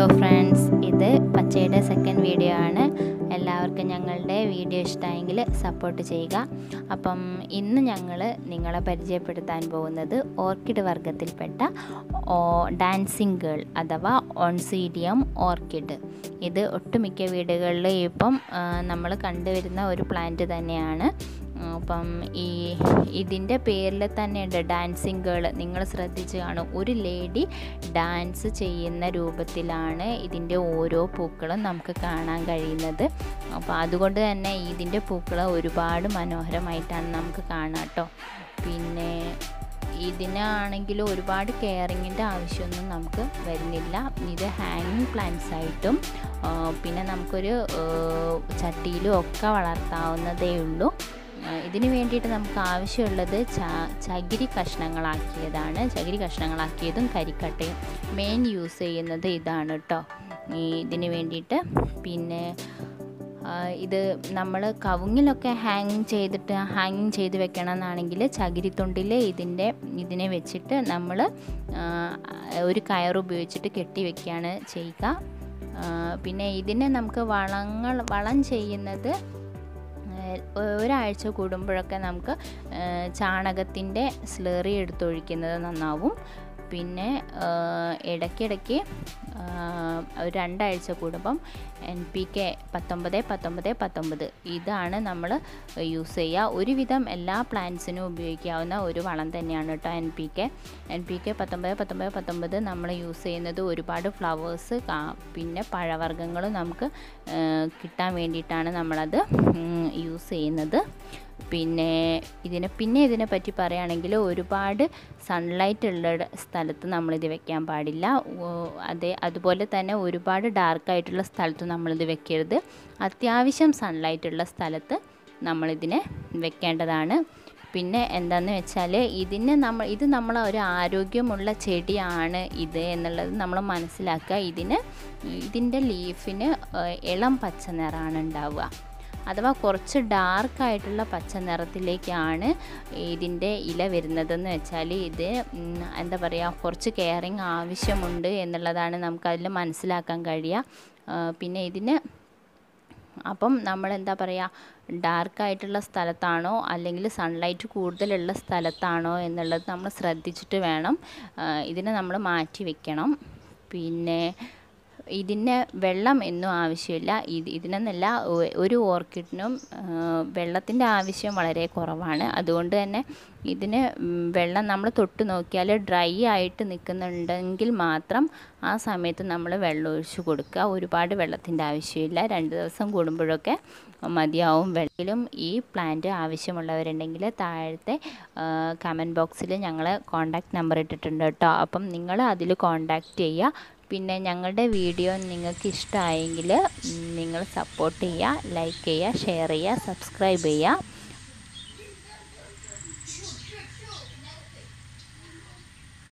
hello friends ഇത് പച്ചയുടെ second video ആണ് എല്ലാവർക്കും ഞങ്ങളുടെ വീഡിയോ ഇഷ്ടമായെങ്കിൽ സപ്പോർട്ട് ചെയ്യുക അപ്പം ഇന്ന് ഞങ്ങൾ നിങ്ങളെ പരിചയപ്പെടുത്താൻ പോകുന്നത് ഓർക്കിഡ് വർഗത്തിൽപ്പെട്ട ഡാൻസിങ് ഗേൾ അഥവാ ഓൺസീഡിയം ഓർക്കിഡ് ഇത് ഒട്ടുമിക്ക വീടുകളിൽ ഇപ്പം നമ്മൾ കണ്ടുവരുന്ന ഒരു പ്ലാന്റ് തന്നെയാണ് അപ്പം ഈ ഇതിൻ്റെ പേരിൽ തന്നെയുണ്ട് ഡാൻസിങ് ഗേൾ നിങ്ങൾ ശ്രദ്ധിച്ച് കാണും ഒരു ലേഡി ഡാൻസ് ചെയ്യുന്ന രൂപത്തിലാണ് ഇതിൻ്റെ ഓരോ പൂക്കളും നമുക്ക് കാണാൻ കഴിയുന്നത് അപ്പോൾ അതുകൊണ്ട് തന്നെ ഇതിൻ്റെ പൂക്കൾ ഒരുപാട് മനോഹരമായിട്ടാണ് നമുക്ക് കാണാം കേട്ടോ പിന്നെ ഇതിനാണെങ്കിൽ ഒരുപാട് കെയറിങ്ങിൻ്റെ ആവശ്യമൊന്നും നമുക്ക് വരുന്നില്ല ഇത് ഹാങ്ങിങ് പ്ലാന്റ്സ് ആയിട്ടും പിന്നെ നമുക്കൊരു ചട്ടിയിലും ഒക്കെ വളർത്താവുന്നതേ ഉള്ളൂ ഇതിന് വേണ്ടിയിട്ട് നമുക്ക് ആവശ്യമുള്ളത് ച ചകിരി കഷ്ണങ്ങളാക്കിയതാണ് ചകിരി കഷ്ണങ്ങളാക്കിയതും കരിക്കട്ടയും മെയിൻ യൂസ് ചെയ്യുന്നത് ഇതാണ് കേട്ടോ ഈ ഇതിന് വേണ്ടിയിട്ട് പിന്നെ ഇത് നമ്മൾ കവുങ്ങിലൊക്കെ ഹാങ്ങിങ് ചെയ്തിട്ട് ഹാങ്ങിങ് ചെയ്ത് വെക്കണം എന്നാണെങ്കിൽ ചകിരിത്തൊണ്ടിൽ ഇതിൻ്റെ ഇതിനെ വെച്ചിട്ട് നമ്മൾ ഒരു കയർ ഉപയോഗിച്ചിട്ട് കെട്ടി വെക്കുകയാണ് ചെയ്യുക പിന്നെ ഇതിനെ നമുക്ക് വളങ്ങൾ വളം ചെയ്യുന്നത് ഒരാഴ്ച കൂടുമ്പോഴൊക്കെ നമുക്ക് ചാണകത്തിൻ്റെ സ്ലറി എടുത്തൊഴിക്കുന്നത് നന്നാവും പിന്നെ ഇടയ്ക്കിടയ്ക്ക് രണ്ടാഴ്ച കൂടുമ്പം എൻ പി കെ പത്തൊമ്പത് പത്തൊമ്പത് പത്തൊമ്പത് ഇതാണ് നമ്മൾ യൂസ് ചെയ്യുക ഒരുവിധം എല്ലാ പ്ലാന്റ്സിനും ഉപയോഗിക്കാവുന്ന ഒരു വളം തന്നെയാണ് കേട്ടോ N P K N P K പത്തൊമ്പത് പത്തൊമ്പത് പത്തൊമ്പത് നമ്മൾ യൂസ് ചെയ്യുന്നത് ഒരുപാട് ഫ്ലവേഴ്സ് പിന്നെ പഴവർഗ്ഗങ്ങളും നമുക്ക് കിട്ടാൻ വേണ്ടിയിട്ടാണ് നമ്മളത് യൂസ് ചെയ്യുന്നത് പിന്നെ ഇതിനെ പിന്നെ ഇതിനെ പറ്റി പറയുകയാണെങ്കിൽ ഒരുപാട് സൺലൈറ്റ് ഉള്ള സ്ഥലത്ത് നമ്മളിത് വെക്കാൻ പാടില്ല അതേ അതുപോലെ തന്നെ ഒരുപാട് ഡാർക്കായിട്ടുള്ള സ്ഥലത്ത് നമ്മളിത് വെക്കരുത് അത്യാവശ്യം സൺലൈറ്റ് ഉള്ള സ്ഥലത്ത് നമ്മളിതിനെ വെക്കേണ്ടതാണ് പിന്നെ എന്താണെന്ന് വെച്ചാൽ ഇതിന് നമ്മൾ ഇത് നമ്മൾ ഒരു ആരോഗ്യമുള്ള ചെടിയാണ് ഇത് എന്നുള്ളത് നമ്മൾ മനസ്സിലാക്കുക ഇതിന് ഇതിൻ്റെ ലീഫിന് ഇളം പച്ച നിറമാണ് ഉണ്ടാവുക അഥവാ കുറച്ച് ഡാർക്കായിട്ടുള്ള പച്ച നിറത്തിലേക്കാണ് ഇതിൻ്റെ ഇല വരുന്നതെന്ന് വെച്ചാൽ ഇത് എന്താ പറയുക കുറച്ച് കെയറിങ് ആവശ്യമുണ്ട് എന്നുള്ളതാണ് നമുക്കതിൽ മനസ്സിലാക്കാൻ കഴിയുക പിന്നെ ഇതിന് അപ്പം നമ്മൾ എന്താ പറയുക ഡാർക്കായിട്ടുള്ള സ്ഥലത്താണോ അല്ലെങ്കിൽ സൺലൈറ്റ് കൂടുതലുള്ള സ്ഥലത്താണോ എന്നുള്ളത് നമ്മൾ ശ്രദ്ധിച്ചിട്ട് വേണം ഇതിനെ നമ്മൾ മാറ്റി വെക്കണം പിന്നെ ഇതിന് വെള്ളം എന്നും ആവശ്യമില്ല ഇത് ഇതിനെന്നല്ല ഒരു ഓർക്കിഡിനും വെള്ളത്തിൻ്റെ ആവശ്യം വളരെ കുറവാണ് അതുകൊണ്ട് തന്നെ ഇതിന് വെള്ളം നമ്മൾ തൊട്ട് നോക്കിയാൽ ഡ്രൈ ആയിട്ട് നിൽക്കുന്നുണ്ടെങ്കിൽ മാത്രം ആ സമയത്ത് നമ്മൾ വെള്ളം ഒഴിച്ചു കൊടുക്കുക ഒരുപാട് വെള്ളത്തിൻ്റെ ആവശ്യമില്ല രണ്ട് ദിവസം കൂടുമ്പോഴൊക്കെ മതിയാവും വെള്ളത്തിലും ഈ പ്ലാന്റ് ആവശ്യമുള്ളവരുണ്ടെങ്കിൽ താഴത്തെ കമൻറ്റ് ബോക്സിൽ ഞങ്ങൾ കോൺടാക്റ്റ് നമ്പർ ഇട്ടിട്ടുണ്ട് കേട്ടോ അപ്പം നിങ്ങൾ അതിൽ കോൺടാക്റ്റ് ചെയ്യുക പിന്നെ ഞങ്ങളുടെ വീഡിയോ നിങ്ങൾക്ക് ഇഷ്ടമായെങ്കിൽ നിങ്ങൾ സപ്പോർട്ട് ചെയ്യുക ലൈക്ക് ചെയ്യുക ഷെയർ ചെയ്യുക സബ്സ്ക്രൈബ് ചെയ്യുക